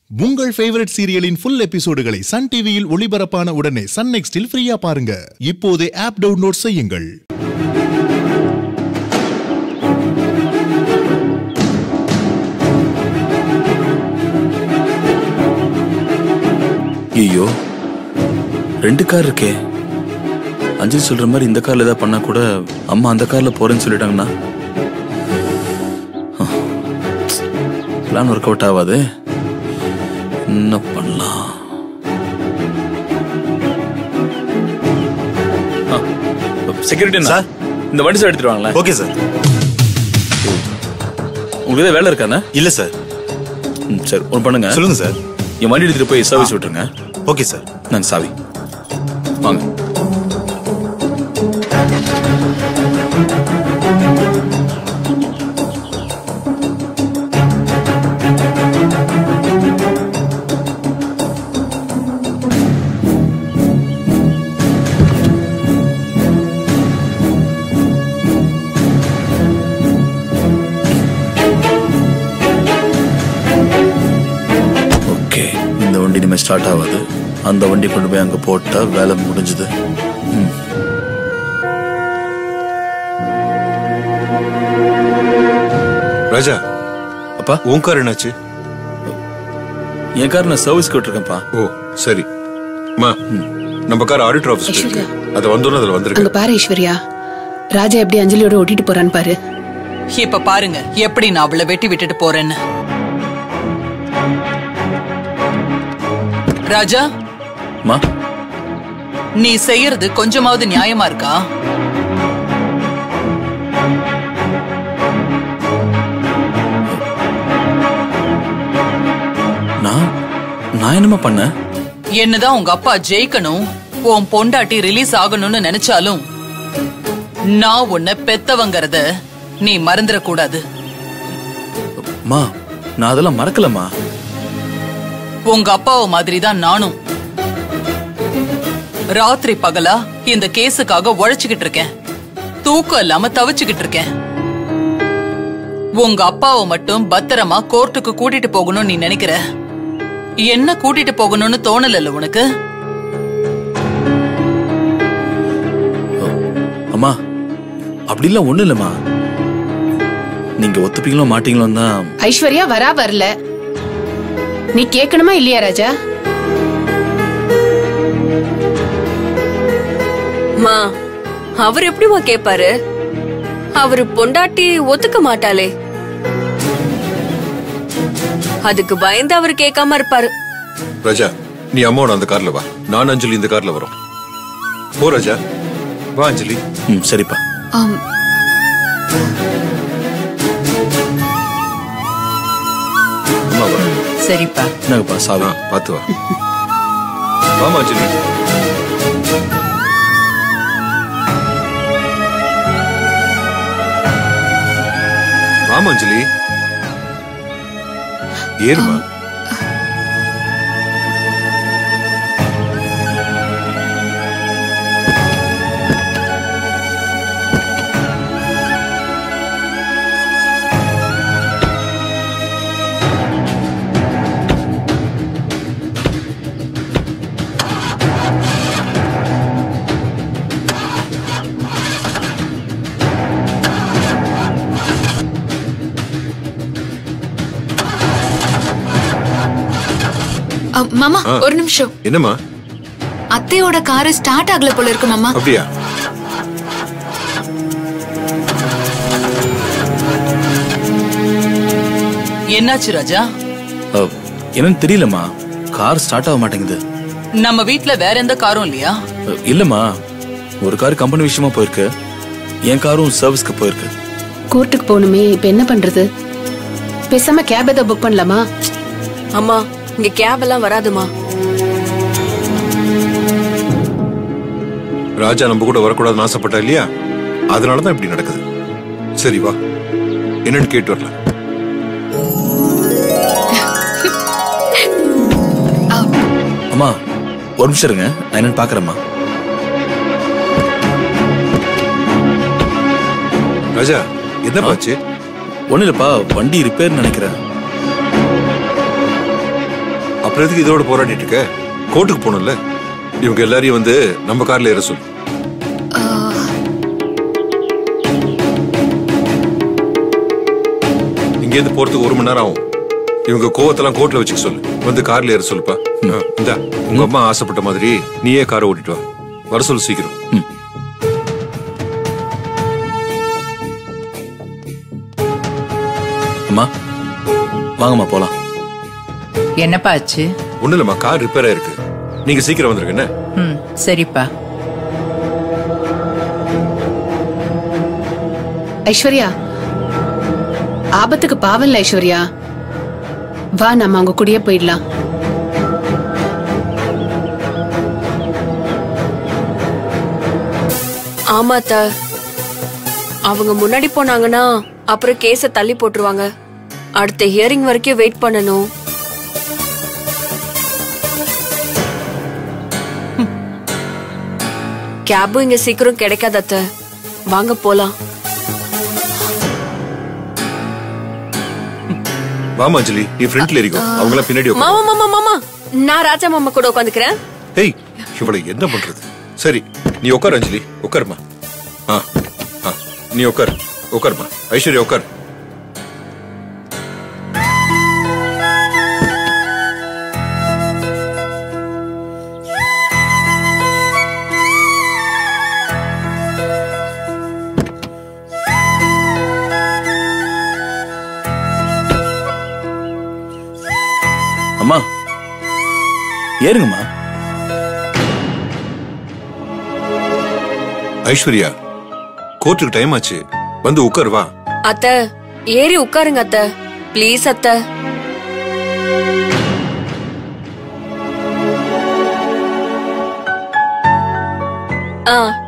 உங்கள் ஃபேவரட் சீரியலின் ஃபுல் எபிசோடுகளை சன் டிவியில் ஒளிபரப்பான உடனே சன் நெக்ஸ்டில் ஃப்ரீயா பாருங்க இப்போதே ஆப் டவுன்லோட் செய்யுங்கள் ஐயோ ரெண்டு கார் இருக்கே அஞ்சலி சொல்ற மாதிரி இந்த கார்ல ஏதாவது பண்ணா கூட அம்மா அந்த கார்ல போறேன்னு சொல்லிட்டாங்கன்னா பிளான் ஒர்க் அவுட் ஆகாது என்ன பண்ணலாம் செக்யூரிட்டி சார். இந்த வண்டி சார் எடுத்துட்டு வாங்களேன் ஓகே சார் உங்களுக்கு ஏதாவது வேலை இருக்காண்ணா இல்ல சார் ம், சரி ஒன்று பண்ணுங்க சொல்லுங்க சார் என் வண்டி எடுத்துட்டு போய் சர்வீஸ் விட்டுருங்க ஓகே சார் நாங்க சாவி வாங்க ஓகே இந்த வண்டி இனிமேல் ஸ்டார்ட் ஆகாது அந்த வண்டி கொண்டு போய் அங்க போட்டா வேலை முடிஞ்சது ம். ராஜா அப்பா உன் கார் என்னாச்சு என் கார் நான் சர்வீஸ்க்கு விட்டுருக்கேன்ப்பா ஓ சரி அம்மா நம்ம கார் ஆடிட்டர் ஆஃபீஸ் இருக்கு அது வந்தோன்னு அதுல அங்க வந்திருக்கு பாரு ஐஸ்வர்யா ராஜா எப்படி அஞ்சலியோட ஓட்டிட்டு போறான்னு பாரு இப்ப பாருங்க எப்படி நான் அவளை வெட்டி விட்டுட்டு போறேன்னு ராஜா அம்மா நீ செய்யறது கொஞ்சமாவது நியாயமா இருக்கா நான் நான் என்னம்மா பண்ணேன் என்னதான் உங்க அப்பா ஜெயிக்கணும் உன் பொண்டாட்டி ரிலீஸ் ஆகணும்னு நினைச்சாலும் நான் உன்னை பெத்தவங்கறத நீ மறந்துடக் கூடாது அம்மா நான் அதெல்லாம் மறக்கலம்மா உங்க அப்பாவை மாதிரி தான் நானும் ராத்திரி பகலா இந்த கேஸுக்காக உழைச்சுக்கிட்டு இருக்கேன் தூக்கம் இல்லாம தவிச்சுக்கிட்டு இருக்கேன் உங்க அப்பாவை மட்டும் பத்திரமா கோர்ட்டுக்கு கூட்டிட்டு போகணும்னு நீ நினைக்கிற என்ன கூட்டிட்டு போகணும்னு தோணல உனக்கு அம்மா அப்படிலாம் ஒண்ணும் இல்லம்மா நீங்க ஒத்துப்பீங்களோ மாட்டீங்களோ தான் ஐஸ்வர்யா வரா வரல நீ கேட்கணுமா இல்லையா ராஜா மா அவர் எப்படிமா கேப்பாரு அவரு பொண்டாட்டி ஒத்துக்க மாட்டாளே அதுக்கு பயந்து அவர் கேட்காம இருப்பாரு ராஜா நீ அம்மாவோட அந்த கார்ல வா நான் அஞ்சலி இந்த கார்ல வரோம் போ ராஜா வா அஞ்சலி ம் சரிப்பா ஆம், அம்மா வா சரிப்பா என்னங்கப்பா சாவி ஆ, பார்த்து வா வாமா அஞ்சலி வாமா அஞ்சலி ஏறுமா அ, மாமா ஆ. ஒரு நிமிஷம் என்னம்மா அத்தையோட காரு ஸ்டார்ட் ஆகல போல இருக்கு மாமா அப்படியா என்னாச்சு ராஜா அ, என்னன்னு தெரியலம்மா கார் ஸ்டார்ட் ஆக மாட்டேங்குது நம்ம வீட்ல வேற எந்த காரும் இல்லையா அ, இல்லம்மா ஒரு கார் கம்பெனி விஷயமா போயிருக்கு என் காரும் சர்வீஸ்க்கு போயிருக்கு கோர்ட்டுக்கு போகணுமே இப்ப என்ன பண்றது பேசாம கேப் ஏதாவது புக் பண்ணலாமா அம்மா இங்க கேப் எல்லாம் வராதுமா ராஜா நம்ம கூட வரக்கூடாதுன்னு ஆசைப்பட்டா இல்லையா அதனாலதான் இப்படி நடக்குது சரி வா என்னன்னு கேட்டு வரலாம் அம்மா ஒரு நிமிஷம் இருங்க நான் என்னன்னு பாக்குறேம்மா ராஜா என்ன பாச்சு ஒண்ணு இல்லப்பா வண்டி ரிப்பேர் நினைக்கிறேன் அப்புறம் எதுக்கு இதோட போராடிட்டு இருக்க கோர்ட்டுக்கு போகணும்ல இவங்க எல்லாரையும் வந்து நம்ம கார்ல ஏற சொல்லு இங்கேருந்து போறதுக்கு ஒரு மணி நேரம் ஆகும் இவங்க கோவத்தெல்லாம் கோர்ட்ல வச்சுக்க சொல்லு வந்து கார்ல ஏற சொல்லுப்பா ஆ, இந்தா உங்க அம்மா ஆசைப்பட்ட மாதிரி நீயே காரை ஓட்டிட்டு வா வர சொல்லு சீக்கிரம் அம்மா வாங்கம்மா போலாம் என்னப்பா ஆச்சு ஒண்ணு இல்லம்மா கார் ரிப்பேர் ஆயிருக்கு நீங்க சீக்கிரம் வந்துருங்க என்ன ம் சரிப்பா ஐஸ்வர்யா ஆபத்துக்கு பாவம்ல ஐஸ்வர்யா வா நம்ம அவங்க கூடயே போயிடலாம் ஆமா அத்த அவங்க முன்னாடி போனாங்கன்னா அப்புறம் கேஸ தள்ளி போட்டுருவாங்க அடுத்த ஹியரிங் வரைக்கும் வெயிட் பண்ணணும் கேபும் இங்க சீக்கிரம் கிடைக்காது அத்த வாங்க போலாம் வாமா அஞ்சலி நீ ஃப்ரண்ட்ல இருக்கோ அவங்க எல்லாம் பின்னாடி உட்காரு. மாமா மாமா மாமா நான் ராஜா மாமா கூட உட்காந்துக்கிறேன் ஏய் இவளை என்ன பண்றது சரி நீ உட்கார் அஞ்சலி உட்காருமா ஆ ஆ நீ உட்கார் உட்காருமா ஐஸ்வர்யா உட்கார் அம்மா ஏறுங்கம்மா ஐஸ்வர்யா கோர்ட்டுக்கு டைம் ஆச்சு வந்து உட்கார் வா அத்த ஏறி உட்காருங்க அத்த ப்ளீஸ் அத்த ஆ